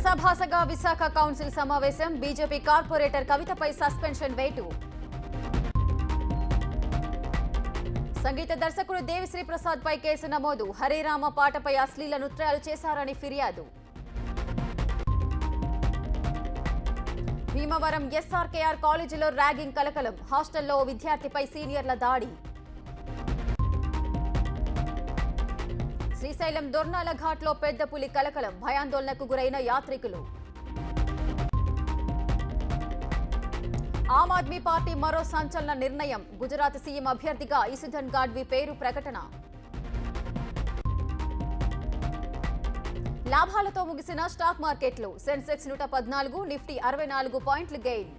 రసాభాసగా Visakha council సమావేశం BJP corporator కవితపై suspension వేటు సంగీత దర్శకుడు దేవిశ్రీ ప్రసాద్ పై కేసు నమోదు హరిరామ పాటపై అశ్లీల నృత్యాలు చేశారని ఫిర్యాదు భీమవరం ఎస్ఆర్కేఆర్ కాలేజీలో ర్యాగింగ్ కలకలం హాస్టల్లో ఓ విద్యార్థిపై సీనియర్ల దాడి శ్రీశైలం దొర్నాల ఘాట్లో పెద్ద పులి కలకలం భయాందోళనకు గురైన యాత్రికులు ఆమ్ ఆద్మీ పార్టీ మరో సంచలన నిర్ణయం గుజరాత్ సీఎం అభ్యర్థిగా ఇసుధన్ గాడ్వి పేరు ప్రకటన లాభాలతో ముగిసిన స్టాక్ మార్కెట్లు సెన్సెక్స్ నూట పద్నాలుగు నిఫ్టీ అరవై నాలుగు పాయింట్లు గెయిన్